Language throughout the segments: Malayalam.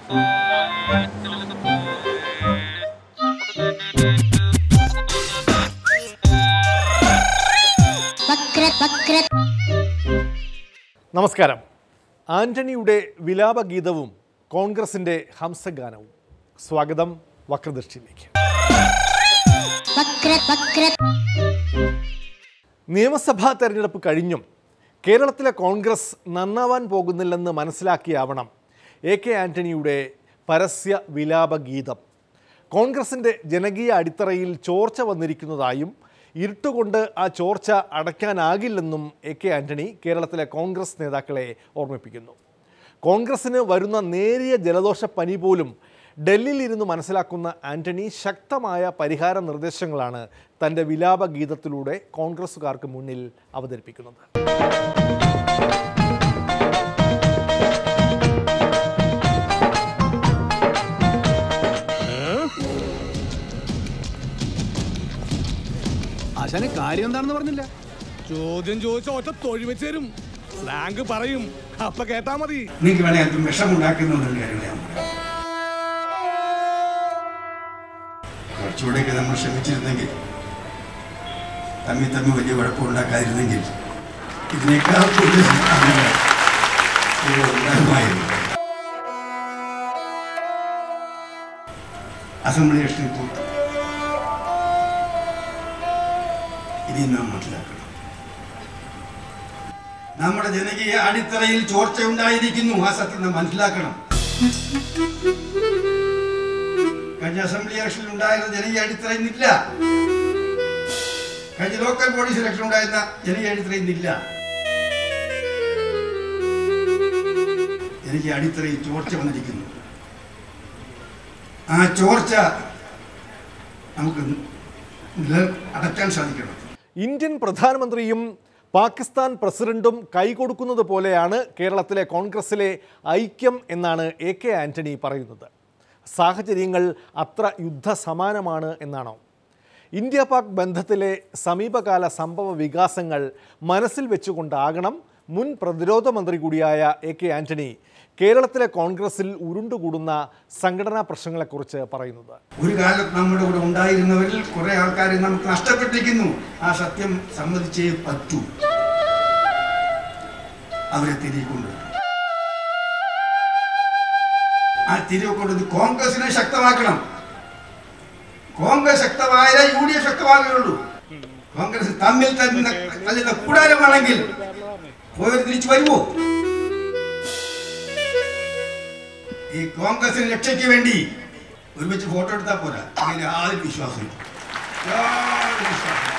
വക്ര വക്ര നമസ്കാരം ആന്റണിയുടെ വിലാപഗീതവും കോൺഗ്രസിന്റെ ഹംസഗാനവും സ്വാഗതം വക്രദൃഷ്ടിയിലേക്ക് വക്ര വക്ര നിയമസഭാ തെരഞ്ഞെടുപ്പ് കഴിഞ്ഞും കേരളത്തിലെ കോൺഗ്രസ് നന്നാവാൻ പോകുന്നില്ലെന്ന് മനസ്സിലാക്കിയാവണം എ കെ ആന്റണിയുടെ പരസ്യ വിലാപഗീതം കോൺഗ്രസിൻ്റെ ജനകീയ അടിത്തറയിൽ ചോർച്ച വന്നിരിക്കുന്നതായും ഇരുട്ടുകൊണ്ട് ആ ചോർച്ച അടയ്ക്കാനാകില്ലെന്നും എ കെ ആന്റണി കേരളത്തിലെ കോൺഗ്രസ് നേതാക്കളെ ഓർമ്മിപ്പിക്കുന്നു കോൺഗ്രസിന് വരുന്ന നേരിയ ജലദോഷ പനി പോലും ഡൽഹിയിൽ ഇരുന്ന് മനസ്സിലാക്കുന്ന ആന്റണി ശക്തമായ പരിഹാര നിർദ്ദേശങ്ങളാണ് തൻ്റെ വിലാപഗീതത്തിലൂടെ കോൺഗ്രസ്സുകാർക്ക് മുന്നിൽ അവതരിപ്പിക്കുന്നത് ആശാന് കാര്യം എന്താണെന്ന് പറഞ്ഞില്ല ചോദ്യം ചോദിച്ച ഒറ്റ തൊഴി വെച്ച് തരും സ്ലാങ്ക് പറയും അപ്പൊ കേട്ടാ മതി നിങ്ങൾക്ക് വേണേ അല്പം വിഷമുണ്ടാക്കുന്നുണ്ടെന്ന് കാര്യം ഞാൻ പറയാം കുറച്ചുകൂടെയൊക്കെ നമ്മൾ ശ്രമിച്ചിരുന്നെങ്കിൽ തമ്മിൽ തമ്മിൽ വലിയ കുഴപ്പമുണ്ടാക്കാതിരുന്നെങ്കിൽ ഇതിനേക്കാൾ കൂടുതൽ അങ്ങനെ ഇത് ഉണ്ടാകുമായിരുന്നു അസംബ്ലി ഇലക്ഷനിൽ തോറ്റു ഇനി നാം മനസ്സിലാക്കണം നമ്മുടെ ജനകീയ അടിത്തറയിൽ ചോർച്ച ഉണ്ടായിരിക്കുന്നു ആ സത്യം നാം മനസ്സിലാക്കണം കഴിഞ്ഞ അസംബ്ലി ഇലക്ഷനിൽ ഉണ്ടായിരുന്ന ജനകീയ അടിത്തറ ഇന്നില്ല കഴിഞ്ഞ ലോക്കൽ ബോഡി ഇലക്ഷൻ ഉണ്ടായിരുന്ന ജനകീയ അടിത്തറ ഇന്നില്ല ജനകീയ അടിത്തറയിൽ ചോർച്ച വന്നിരിക്കുന്നു ആ ചോർച്ച നമുക്ക് നില- അടയ്ക്കാൻ സാധിക്കണം ഇന്ത്യൻ പ്രധാനമന്ത്രിയും പാകിസ്ഥാൻ പ്രസിഡന്റും കൈകൊടുക്കുന്നത് പോലെയാണ് കേരളത്തിലെ കോൺഗ്രസിലെ ഐക്യം എന്നാണ് എ കെ ആന്റണി പറയുന്നത് സാഹചര്യങ്ങൾ അത്ര യുദ്ധസമാനമാണ് എന്നാണോ ഇന്ത്യ പാക് ബന്ധത്തിലെ സമീപകാല സംഭവ വികാസങ്ങൾ മനസ്സിൽ വെച്ചുകൊണ്ടാകണം മുൻ പ്രതിരോധ മന്ത്രി കൂടിയായ എ കെ ആന്റണി കേരളത്തിലെ കോൺഗ്രസിൽ ഉരുണ്ടുകൂടുന്ന സംഘടനാ പ്രശ്നങ്ങളെക്കുറിച്ച് പറയുന്നത് ഒരു കാലത്ത് നമ്മുടെ കൂടെ ഉണ്ടായിരുന്നവരിൽ കുറെ ആൾക്കാരെ നമുക്ക് നഷ്ടപ്പെട്ടിരിക്കുന്നു ആ സത്യം സമ്മതിച്ചേ പറ്റൂ അവരെ തിരികെ കൊണ്ടുവരണം ആ തിരികെ കൊണ്ടുവന്ന് കോൺഗ്രസിനെ ശക്തമാക്കണം കോൺഗ്രസ് ശക്തമായാലേ യു ഡി എഫ് ശക്തമാകുകയുള്ളൂ കോൺഗ്രസ് തമ്മിൽ തന്നെ തല്ലുന്ന കൂടാരമാണെങ്കിൽ പോയവർ തിരിച്ചു വരുമോ ഈ കോൺഗ്രസിന് രക്ഷയ്ക്ക് വേണ്ടി ഒരുമിച്ച് ഫോട്ടോ എടുത്താൽ പോരാ അങ്ങനെ യാതൊരു വിശ്വാസമില്ല യാതൊരു വിശ്വാസമില്ല.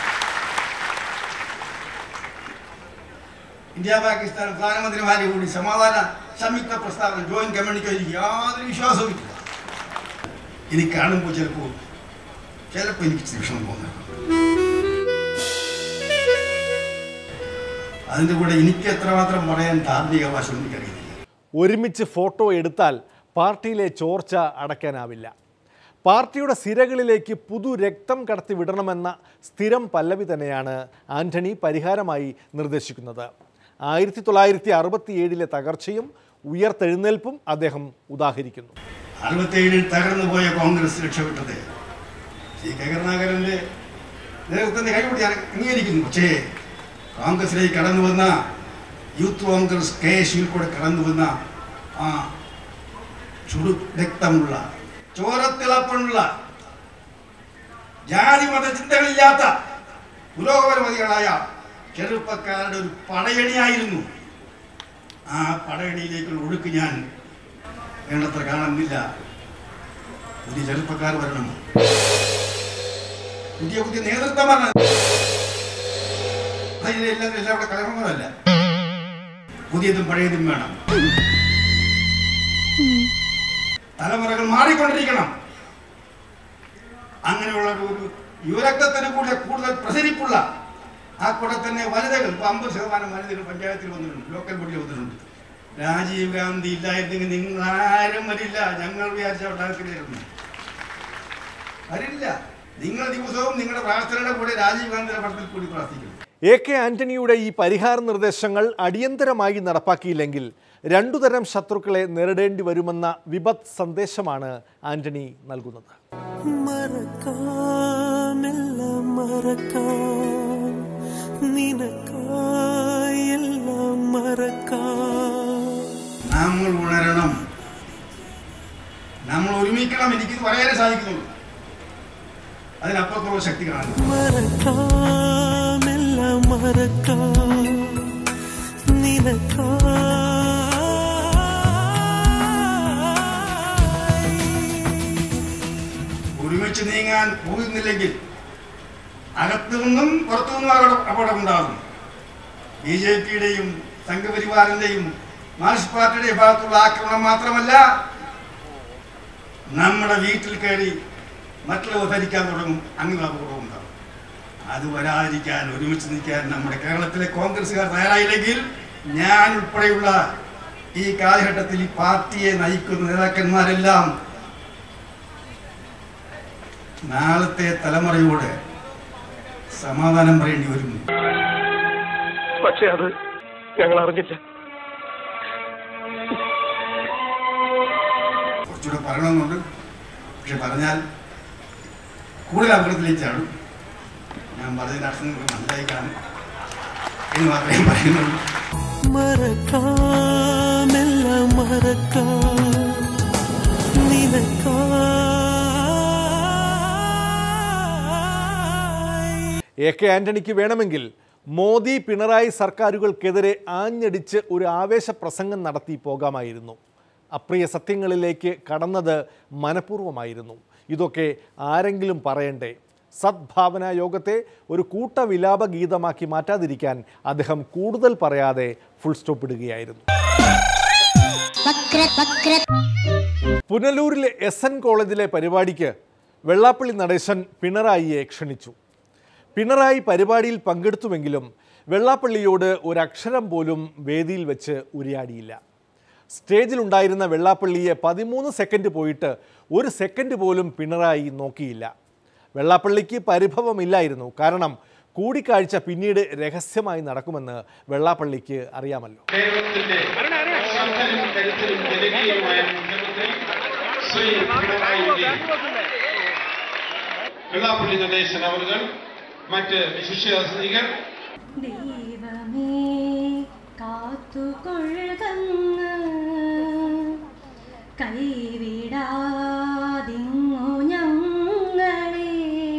ഇന്ത്യ പാകിസ്ഥാൻ പ്രധാനമന്ത്രിമാരെ കൂടി സമാധാന സംയുക്ത പ്രസ്താവന ജോയിന്റ് കമ്മ്യൂണിക്കോ എനിക്ക് യാതൊരു വിശ്വാസവും ഇല്ല ഇനി കാണുമ്പോൾ ചിലപ്പോൾ ചിലപ്പോൾ എനിക്ക് ഇച്ചിരി വിഷമം തോന്നുന്നു അതിൻ്റെ കൂടെ എനിക്ക് എത്രമാത്രം പറയാൻ ധാർമ്മിക അവകാശം എനിക്കറിയുന്നില്ല ഒരുമിച്ച് ഫോട്ടോ എടുത്താൽ പാർട്ടിയിലെ ചോർച്ച അടയ്ക്കാനാവില്ല പാർട്ടിയുടെ സിരകളിലേക്ക് പുതു രക്തം കടത്തി വിടണമെന്ന സ്ഥിരം പല്ലവി തന്നെയാണ് ആന്റണി പരിഹാരമായി നിർദ്ദേശിക്കുന്നത് ആയിരത്തി തൊള്ളായിരത്തി അറുപത്തിയേഴിലെ തകർച്ചയും ഉയർത്തെഴുന്നേൽപ്പും അദ്ദേഹം ഉദാഹരിക്കുന്നു അറുപത്തേഴിൽ തകർന്നു പോയ കോൺഗ്രസ് രക്ഷപ്പെട്ടത് ശ്രീ കെ കരുണാകരന്റെ നേതൃത്വത്തിന്റെ കൈകൂടി ഞാൻ അംഗീകരിക്കുന്നു പക്ഷേ കോൺഗ്രസിലേക്ക് കടന്നു വന്ന യൂത്ത് കോൺഗ്രസ് കെ എസ് യുവിൽ കൂടെ കടന്നു വന്ന ആ ചുടു രക്തമുള്ള ചോരത്തിളപ്പുള്ള ജാതി മത ചിന്തകളില്ലാത്ത പുരോഗമനവാദികളായ ചെറുപ്പക്കാരുടെ ഒരു പടയണിയായിരുന്നു ആ പടയണിയിലേക്കുള്ള ഒഴുക്ക് ഞാൻ വേണ്ടത്ര കാണുന്നില്ല പുതിയ ചെറുപ്പക്കാർ വരണം പുതിയ പുതിയ നേതൃത്വം വരണം അതിലെല്ലാം എല്ലാം ഇവിടെ കലഹങ്ങളല്ല പുതിയതും പഴയതും വേണം തലമുറകൾ മാറിക്കൊണ്ടിരിക്കണം അങ്ങനെയുള്ള ഒരു ഒരു യുവരക്തത്തിന് കൂടെ കൂടുതൽ പ്രസരിപ്പുള്ള ആ കൂടെ തന്നെ വനിതകൾ ഇപ്പൊ അമ്പത് ശതമാനം വനിതകൾ പഞ്ചായത്തിൽ വന്നിട്ടുണ്ട് ലോക്കൽ ബോഡിയിൽ വന്നിട്ടുണ്ട് രാജീവ് ഗാന്ധി ഇല്ലായിരുന്നെങ്കിൽ നിങ്ങൾ ആരും വരില്ല ഞങ്ങൾ വിചാരിച്ച ഉണ്ടാക്കില്ലായിരുന്നു വരില്ല നിങ്ങൾ ദിവസവും നിങ്ങളുടെ പ്രാർത്ഥനയുടെ കൂടെ രാജീവ് ഗാന്ധിയുടെ പടത്തിൽ കൂടി പ്രാർത്ഥിക്കണം എ കെ ആന്റണിയുടെ ഈ പരിഹാര നിർദ്ദേശങ്ങൾ അടിയന്തരമായി നടപ്പാക്കിയില്ലെങ്കിൽ രണ്ടുതരം ശത്രുക്കളെ നേരിടേണ്ടി വരുമെന്ന വിപത്ത് സന്ദേശമാണ് ആന്റണി നൽകുന്നത് മറക്കാമെല്ലാം മറക്കാം നിനക്കായെല്ലാം മറക്കാം നമ്മൾ ഉണരണം നമ്മൾ ഒരുമിക്കണം എനിക്കിത് പറയാനേ സാധിക്കുന്നുള്ളൂ അതിനപ്പുറത്തുള്ള ശക്തി കാണുന്നു മറക്കാമെല്ലാം മറക്കാം നിനക്കായി ഒരുമിച്ച് നീങ്ങാൻ പോകുന്നില്ലെങ്കിൽ അകത്തു നിന്നും പുറത്തു നിന്നും അപകടം അപകടമുണ്ടാകും ബി ജെ പിയുടെയും സംഘപരിവാറിന്റെയും മാർക്സിസ്റ്റ് പാർട്ടിയുടെ ഭാഗത്തുള്ള ആക്രമണം മാത്രമല്ല നമ്മുടെ വീട്ടിൽ കയറി മറ്റുള്ളവർ ഭരിക്കാൻ തുടങ്ങും അങ്ങനെ അപകടം ഉണ്ടാകും അത് വരാതിരിക്കാൻ ഒരുമിച്ച് നിൽക്കാൻ നമ്മുടെ കേരളത്തിലെ കോൺഗ്രസ്സുകാർ തയ്യാറായില്ലെങ്കിൽ ഞാൻ ഉൾപ്പെടെയുള്ള ഈ കാലഘട്ടത്തിൽ ഈ പാർട്ടിയെ നയിക്കുന്ന നേതാക്കന്മാരെല്ലാം നാളത്തെ തലമുറയോട് സമാധാനം പറയേണ്ടി വരും പക്ഷെ അത് ഞങ്ങൾ അറിഞ്ഞില്ല കുറച്ചുകൂടെ പറയണമെന്നുണ്ട് പക്ഷെ പറഞ്ഞാൽ കൂടുതൽ അപകടത്തിലേക്ക് ചാടും ഞാൻ പറഞ്ഞതിന്റെ അർത്ഥം നിങ്ങൾക്ക് മനസ്സിലായി കാണും എന്ന് മാത്രമേ പറയുന്നുള്ളൂ മറക്കാമെല്ലാം മറക്കാം നിനക്കായി എ കെ ആന്റണിക്ക് വേണമെങ്കിൽ മോദി പിണറായി സർക്കാരുകൾക്കെതിരെ ആഞ്ഞടിച്ച് ഒരു ആവേശ പ്രസംഗം നടത്തി പോകാമായിരുന്നു അപ്രിയ സത്യങ്ങളിലേക്ക് കടന്നത് മനഃപൂർവ്വമായിരുന്നു ഇതൊക്കെ ആരെങ്കിലും പറയണ്ടേ സദ്ഭാവന യോഗത്തെ ഒരു കൂട്ടവിലാപ ഗീതമാക്കി മാറ്റാതിരിക്കാൻ അദ്ദേഹം കൂടുതൽ പറയാതെ ഫുൾ സ്റ്റോപ്പ് ഇടുകയായിരുന്നു വക്ര വക്ര പുനലൂരിലെ എസ് എൻ കോളേജിലെ പരിപാടിക്ക് വെള്ളാപ്പള്ളി നടേശൻ പിണറായിയെ ക്ഷണിച്ചു പിണറായി പരിപാടിയിൽ പങ്കെടുത്തുവെങ്കിലും വെള്ളാപ്പള്ളിയോട് ഒരക്ഷരം പോലും വേദിയിൽ വെച്ച് ഉരിയാടിയില്ല സ്റ്റേജിലുണ്ടായിരുന്ന വെള്ളാപ്പള്ളിയെ പതിമൂന്ന് സെക്കൻഡ് പോയിട്ട് ഒരു സെക്കൻഡ് പോലും പിണറായി നോക്കിയില്ല വെള്ളാപ്പള്ളിക്ക് പരിഭവമില്ലായിരുന്നു കാരണം കൂടിക്കാഴ്ച പിന്നീട് രഹസ്യമായി നടക്കുമെന്ന് വെള്ളാപ്പള്ളിക്ക് അറിയാമല്ലോ കേരളത്തിന്റെ ശക്തനും കരുത്തനും ജനകീയമായ മുഖ്യമന്ത്രി ശ്രീ പിണറായി വിജയൻ വെള്ളാപ്പള്ളി നടേശൻ അവർ മറ്റ് ശിഷ്യസ്ത്രീകൾ ദൈവമേ കാത്തുകൊള്ളുകങ്ങ് കൈവിടാതിങ്ങു ഞങ്ങളെ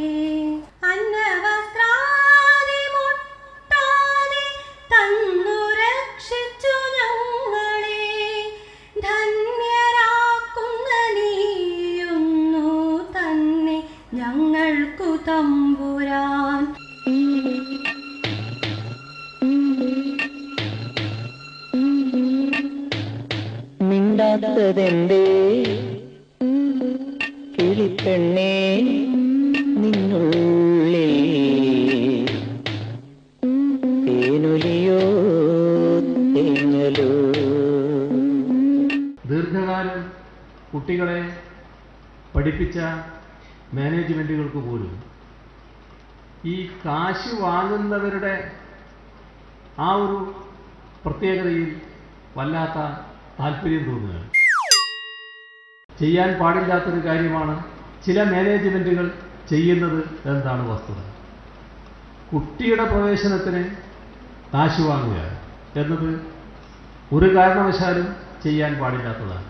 അന്നവസ്ത്രാദി മുട്ടാതെ തന്നു രക്ഷിച്ചു ഞങ്ങളെ ധന്യരാക്കുന്ന നീയുന്നു തന്നെ ഞങ്ങൾക്കു തമ്പുരാൻ മിണ്ടാത്തതെന്തേ കിളിപ്പെണ്ണേ നിന്നുള്ളിൽ തേനൊലിയോ തേങ്ങലോ ദീർഘകാലം കുട്ടികളെ പഠിപ്പിച്ച മാനേജ്മെൻറ്റുകൾക്ക് പോലും ഈ കാശ് വാങ്ങുന്നവരുടെ ആ ഒരു പ്രത്യേകതയിൽ വല്ലാത്ത താല്പര്യം തോന്നുകയാണ് ചെയ്യാൻ പാടില്ലാത്തൊരു കാര്യമാണ് ചില മാനേജ്മെൻറ്റുകൾ ചെയ്യുന്നത് എന്താണ് വസ്തുത കുട്ടിയുടെ പ്രവേശനത്തിന് കാശ് വാങ്ങുക എന്നത് ഒരു കാരണവശാലും ചെയ്യാൻ പാടില്ലാത്തതാണ്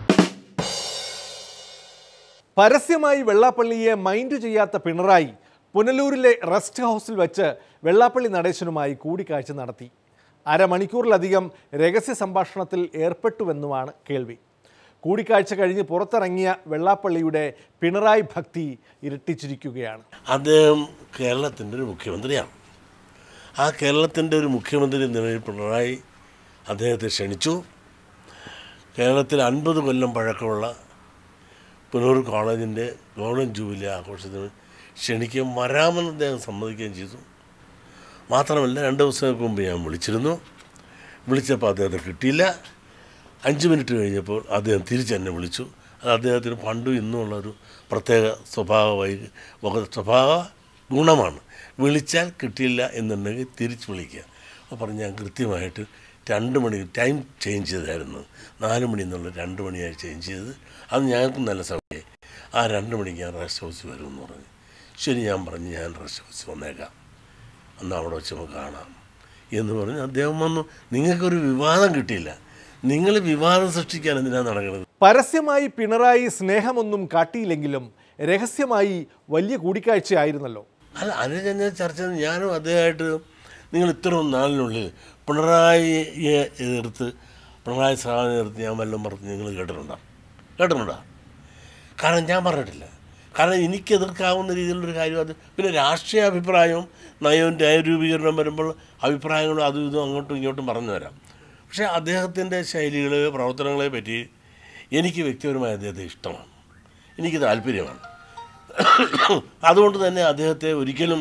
പരസ്യമായി വെള്ളാപ്പള്ളിയെ മൈൻഡ് ചെയ്യാത്ത പിണറായി പുനലൂരിലെ റെസ്റ്റ് ഹൗസിൽ വെച്ച് വെള്ളാപ്പള്ളി നടേശനുമായി കൂടിക്കാഴ്ച നടത്തി അരമണിക്കൂറിലധികം രഹസ്യ സംഭാഷണത്തിൽ ഏർപ്പെട്ടുവെന്നുമാണ് കേൾവി കൂടിക്കാഴ്ച കഴിഞ്ഞ് പുറത്തിറങ്ങിയ വെള്ളാപ്പള്ളിയുടെ പിണറായി ഭക്തി ഇരട്ടിച്ചിരിക്കുകയാണ് അദ്ദേഹം കേരളത്തിൻ്റെ ഒരു മുഖ്യമന്ത്രിയാണ് ആ കേരളത്തിൻ്റെ ഒരു മുഖ്യമന്ത്രി എന്ന നിലയിൽ പിണറായി അദ്ദേഹത്തെ ക്ഷണിച്ചു കേരളത്തിൽ അൻപത് കൊല്ലം പഴക്കമുള്ള പുനൂർ കോളേജിൻ്റെ ഗോൾഡൻ ജൂബിലി ആഘോഷത്തിന് ക്ഷണിക്കുകയും വരാമെന്ന് അദ്ദേഹം സമ്മതിക്കുകയും ചെയ്തു മാത്രമല്ല രണ്ട് ദിവസങ്ങൾക്ക് മുമ്പ് ഞാൻ വിളിച്ചിരുന്നു വിളിച്ചപ്പോൾ അദ്ദേഹത്തെ കിട്ടിയില്ല അഞ്ച് മിനിറ്റ് കഴിഞ്ഞപ്പോൾ അദ്ദേഹം തിരിച്ചെന്നെ വിളിച്ചു അത് അദ്ദേഹത്തിന് പണ്ടും ഇന്നുമുള്ളൊരു പ്രത്യേക സ്വഭാവ വൈ സ്വഭാവ ഗുണമാണ് വിളിച്ചാൽ കിട്ടിയില്ല എന്നുണ്ടെങ്കിൽ തിരിച്ച് വിളിക്കുക അപ്പോൾ പറഞ്ഞു ഞാൻ കൃത്യമായിട്ട് രണ്ട് മണി ടൈം ചേഞ്ച് ചെയ്തായിരുന്നു നാല് മണി എന്നുള്ള രണ്ട് മണിയായി ചേഞ്ച് ചെയ്ത് അത് ഞങ്ങൾക്ക് നല്ല സമയമായി ആ രണ്ട് മണിക്ക് ഞാൻ റെസ്റ്റ് ഹൗസിൽ വരുമെന്ന് പറഞ്ഞു ശരി ഞാൻ പറഞ്ഞു ഞാൻ റെസ്റ്റ് ഹൗസിൽ വന്നേക്കാം എന്നാൽ അവിടെ വെച്ച് നമുക്ക് കാണാം എന്ന് പറഞ്ഞ് അദ്ദേഹം വന്നു നിങ്ങൾക്കൊരു വിവാദം കിട്ടിയില്ല നിങ്ങൾ വിവാദം സൃഷ്ടിക്കാൻ എന്തിനാണ് നടക്കുന്നത് പരസ്യമായി പിണറായി സ്നേഹമൊന്നും കാട്ടിയില്ലെങ്കിലും രഹസ്യമായി വലിയ കൂടിക്കാഴ്ചയായിരുന്നല്ലോ അല്ല അത് ഞാൻ ചർച്ച ചെയ്ത് ഞാനും അദ്ദേഹമായിട്ട് നിങ്ങൾ ഇത്രയും നാളിനുള്ളിൽ പിണറായിയെ എതിർത്ത് പിണറായി സാറിനെ എതിർത്ത് ഞാൻ വല്ലതും പറഞ്ഞ് നിങ്ങൾ കേട്ടിട്ടുണ്ടോ കേട്ടിട്ടുണ്ടോ കാരണം ഞാൻ പറഞ്ഞിട്ടില്ല കാരണം എനിക്ക് എതിർക്കാവുന്ന രീതിയിലുള്ളൊരു കാര്യം അത് പിന്നെ രാഷ്ട്രീയ അഭിപ്രായവും നയവും ന്യായരൂപീകരണം വരുമ്പോൾ അഭിപ്രായങ്ങളും അതും ഇതും അങ്ങോട്ടും ഇങ്ങോട്ടും പറഞ്ഞു വരാം പക്ഷേ അദ്ദേഹത്തിൻ്റെ ശൈലികളെ പ്രവർത്തനങ്ങളെ പറ്റി എനിക്ക് വ്യക്തിപരമായി അദ്ദേഹത്തെ ഇഷ്ടമാണ് എനിക്ക് താല്പര്യമാണ് അതുകൊണ്ട് തന്നെ അദ്ദേഹത്തെ ഒരിക്കലും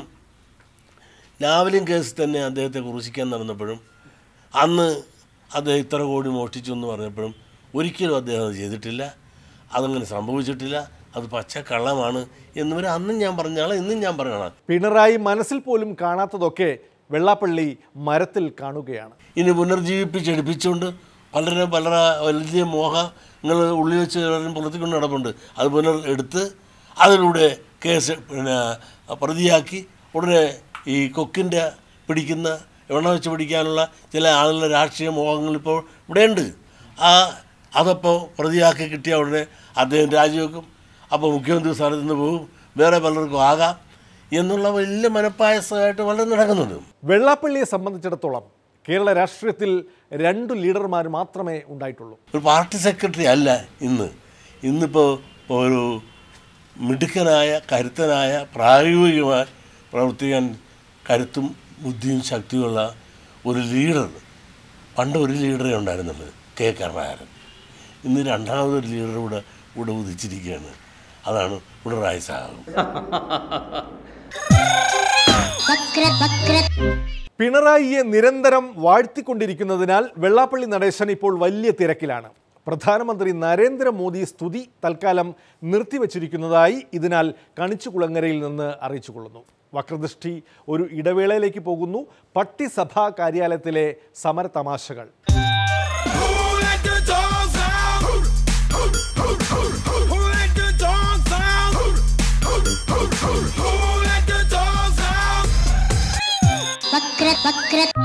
ലാവലിൻ കേസ് തന്നെ അദ്ദേഹത്തെ കുറിച്ചിക്കാൻ നടന്നപ്പോഴും അന്ന് അദ്ദേഹം ഇത്ര കോടി മോഷ്ടിച്ചു എന്ന് പറഞ്ഞപ്പോഴും ഒരിക്കലും അദ്ദേഹം അത് ചെയ്തിട്ടില്ല അതങ്ങനെ സംഭവിച്ചിട്ടില്ല അത് പച്ചക്കള്ളമാണ് എന്നിവർ അന്നും ഞാൻ പറഞ്ഞാണ് ഇന്നും ഞാൻ പറയണം പിണറായി മനസ്സിൽ പോലും കാണാത്തതൊക്കെ വെള്ളാപ്പള്ളി മരത്തിൽ കാണുകയാണ് ഇനി പുനർജീവിപ്പിച്ചെടുപ്പിച്ചുകൊണ്ട് പലരും പല വലിയ മോഹങ്ങൾ ഉള്ളിൽ വെച്ച് പലരും പുറത്തിക്കൊണ്ട് നടപ്പുണ്ട് അത് പുനർ എടുത്ത് അതിലൂടെ കേസ് പിന്നെ പ്രതിയാക്കി ഉടനെ ഈ കൊക്കിൻ്റെ പിടിക്കുന്ന എണ്ണ വെച്ച് പിടിക്കാനുള്ള ചില ആളുകളുടെ രാഷ്ട്രീയ മോഹങ്ങൾ ഇപ്പോൾ ഇവിടെയുണ്ട് ആ അതപ്പോൾ പ്രതിയാക്കി കിട്ടിയ ഉടനെ അദ്ദേഹം രാജിവെക്കും അപ്പോൾ മുഖ്യമന്ത്രി സ്ഥാനത്ത് നിന്ന് പോകും വേറെ പലർക്കും ആകാം എന്നുള്ള വലിയ മനപ്പായസമായിട്ട് വളരെ നടക്കുന്നുണ്ട് വെള്ളാപ്പള്ളിയെ സംബന്ധിച്ചിടത്തോളം കേരള രാഷ്ട്രീയത്തിൽ രണ്ടു ലീഡർമാർ മാത്രമേ ഉണ്ടായിട്ടുള്ളൂ ഒരു പാർട്ടി സെക്രട്ടറി അല്ല ഇന്ന് ഇന്നിപ്പോൾ ഒരു മിടുക്കനായ കരുത്തനായ പ്രായോഗികമായി പ്രവർത്തിക്കാൻ കരുത്തും ബുദ്ധിയും ശക്തിയുള്ള ഒരു ലീഡർ പണ്ട് ഒരു ലീഡറേ ഉണ്ടായിരുന്നുള്ളൂ കെ കരുണാകരൻ ഇന്ന് രണ്ടാമതൊരു ലീഡർ ഇവിടെ ഇവിടെ ഉദിച്ചിരിക്കുകയാണ് അതാണ് പിണറായി സാഹബ് വക്ര വക്ര പിണറായിയെ നിരന്തരം വാഴ്ത്തിക്കൊണ്ടിരിക്കുന്നതിനാൽ വെള്ളാപ്പള്ളി നടേശൻ ഇപ്പോൾ വലിയ തിരക്കിലാണ് പ്രധാനമന്ത്രി നരേന്ദ്രമോദി സ്തുതി തൽക്കാലം നിർത്തിവച്ചിരിക്കുന്നതായി ഇതിനാൽ കണിച്ചുകുളങ്ങരയിൽ നിന്ന് അറിയിച്ചുകൊള്ളുന്നു വക്രദൃഷ്ടി ഒരു ഇടവേളയിലേക്ക് പോകുന്നു പട്ടിസഭാ കാര്യാലയത്തിലെ സമരതമാശകൾ വക്ര വക്ര